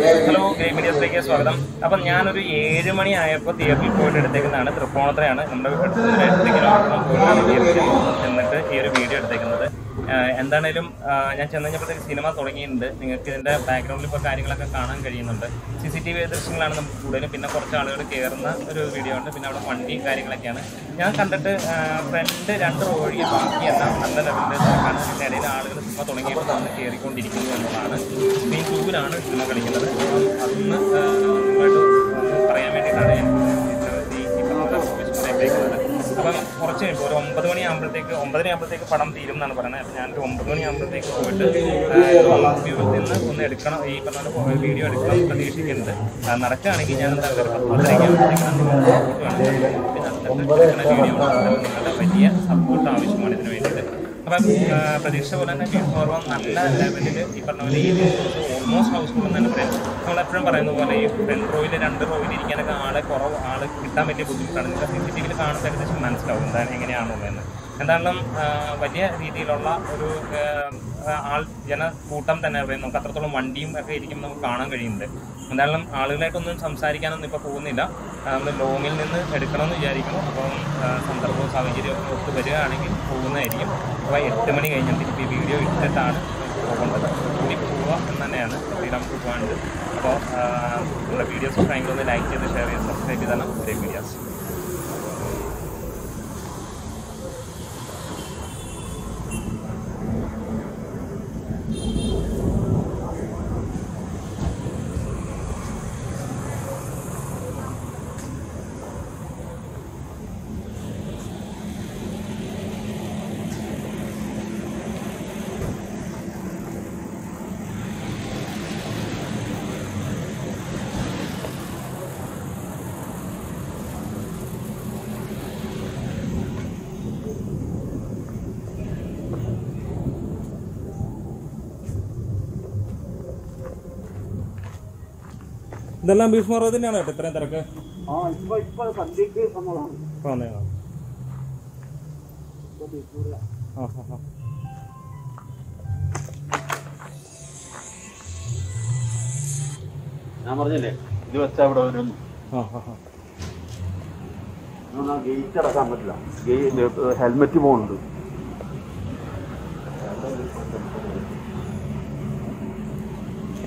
Hello grey മീഡിയസിലേക്ക് സ്വാഗതം അപ്പം ഞാനൊരു ഏഴ് മണി ആയപ്പോൾ തിയേറ്ററിൽ പോയിട്ട് എടുത്തേക്കുന്നതാണ് തൃപ്പൂണിത്തറയാണ് നമ്മുടെ അടുത്ത് നിന്ന് എട്ട് കിലോമീറ്റർ പോയിട്ടാണ് തിയേറ്ററിൽ ചെന്നിട്ട് ഈ ഒരു വീഡിയോ എടുത്തേക്കുന്നത് ആഹ് എന്താണേലും ആഹ് ഞാൻ ചെന്ന് കഴിഞ്ഞപ്പോഴത്തേക്ക് സിനിമ തുടങ്ങിയിട്ടുണ്ട് നിങ്ങൾക്ക് ഇതിൻ്റെ ബാക്ക്ഗ്രൗണ്ടിൽ ഇപ്പോൾ കാര്യങ്ങളൊക്കെ കാണാൻ കഴിയുന്നുണ്ട് സി സി ടി വി ദൃശ്യങ്ങളാണ് നമുക്ക് കൂടുതലും പിന്നെ കുറച്ച് ആളുകൾ കയറുന്ന ഒരു വീഡിയോ ഉണ്ട് പിന്നെ അവിടെ വണ്ടിയും കാര്യങ്ങളൊക്കെയാണ് ഞാൻ കണ്ടിട്ട് ഫ്രണ്ട് രണ്ട് റോഴി ബാക്കി എല്ലാം നല്ല ലെവലിൽ തിരക്കാണ് ഇതിൻ്റെ ഇടയിൽ ആളുകൾ സിനിമ തുടങ്ങിയപ്പോൾ വന്ന് കയറിക്കൊണ്ടിരിക്കുന്നു എന്നുള്ളതാണ് മെയിൻ ടൂവിലാണ് സിനിമ കളിക്കുന്നത് അപ്പം അതൊന്ന് നിങ്ങളായിട്ട് പറയാൻ വേണ്ടിയിട്ടാണ് ഞാൻ ഈ ഈ പറഞ്ഞ ഉപയോഗിക്കുന്നത് അപ്പം കുറച്ച് കഴിയുമ്പോൾ ഒരു ഒമ്പത് മണി ആകുമ്പോഴത്തേക്ക് ഒമ്പതര ആകുമ്പോഴത്തേക്ക് പടം തീരും എന്നാണ് പറയുന്നത് അപ്പം ഞാനൊരു ഒമ്പത് മണി ആകുമ്പോഴത്തേക്ക് പോയിട്ട് വ്യൂവിൽ നിന്ന് ഒന്ന് എടുക്കണം ഈ പറഞ്ഞ പോലെ വീഡിയോ എടുക്കണം എന്ന് പ്രതീക്ഷിക്കുന്നുണ്ട് ആ, നടക്കുകയാണെങ്കിൽ ഞാൻ എന്താ ഒരു പത്തരയ്ക്ക് ആകുമ്പോഴത്തേക്കാണ് നിങ്ങളുടെ സപ്പോർട്ട് വേണം പിന്നെ അടുത്തടുത്ത് എടുക്കുന്ന വീഡിയോ നിങ്ങളുടെ വലിയ സപ്പോർട്ട് ആവശ്യമാണ് ഇതിന് വേണ്ടിയിട്ട് അപ്പം ആ, പ്രതീക്ഷ പോലെ തന്നെ ബീഫ് നല്ല ലെവലിൽ ഈ പറഞ്ഞ പോലെ ഈ ഓൾമോസ്റ്റ് ഹൗസ്ഫുൾ എന്ന് തന്നെ പറയാം നമ്മളെപ്പോഴും പറയുന്ന പോലെ ഈ ഫ്രണ്ട് റോയിൽ രണ്ട് റോയിൽ ഇരിക്കാനൊക്കെ ആളെ കുറവ് ആള് കിട്ടാൻ വലിയ ബുദ്ധിമുട്ടാണ് നിങ്ങൾക്ക് സി സി ടി വിയിൽ കാണുമ്പോൾ ഏകദേശം മനസ്സിലാവും എന്താണ് എങ്ങനെയാണുള്ളതെന്ന് എന്തായാലും ആ, വലിയ രീതിയിലുള്ള ഒരു ആ, ആൾ ജനക്കൂട്ടം തന്നെ പറയും നമുക്ക് അത്രത്തോളം വണ്ടിയും ഒക്കെ ഇരിക്കുമ്പോൾ നമുക്ക് കാണാൻ കഴിയുന്നുണ്ട് എന്തായാലും ആളുകളായിട്ടൊന്നും സംസാരിക്കാനൊന്നും ഇപ്പോൾ പോകുന്നില്ല നമ്മൾ ലോങ്ങിൽ നിന്ന് എടുക്കണമെന്ന് വിചാരിക്കുന്നു അപ്പം ആ, സന്ദർഭവും സാഹചര്യവും ഒക്കെ ഒത്തു വരികയാണെങ്കിൽ പോകുന്നതായിരിക്കും അപ്പോൾ എട്ട് മണി കഴിഞ്ഞാൽ തിരിച്ച് ഈ വീഡിയോ ഇട്ടിട്ടാണ് പോകേണ്ടത് കൂടി പോവുക എന്ന് തന്നെയാണ് എട്ട് നമുക്ക് പോകാണ്ട് അപ്പോൾ നമ്മുടെ വീഡിയോസ് ഇഷ്ടമെങ്കിൽ ഒന്ന് ലൈക്ക് ചെയ്ത് ഷെയർ ചെയ്ത് സബ്സ്ക്രൈബ് ചെയ്താണ് ഒരേ വീഡിയോസ് ഇതെല്ലാം ഭീഷ്മ റോഡ് തന്നെയാണോ കേട്ടോ ഇത്രയും തിരക്ക് ആ ഇപ്പൊ ഇപ്പൊ സന്ധ്യക്ക് വന്നതാണ് ഇപ്പോൾ വന്നേക്കാം ഇപ്പൊ ബീച്ചൂരില. ആ ആ ആ ഞാൻ പറഞ്ഞില്ലേ ഇത് വെച്ചാ ഇവിടെ ഒരു ആ ആ ആ ഗേറ്റ് അടക്കാൻ പറ്റില്ല ഹെൽമെറ്റ് പോകുന്നുണ്ട്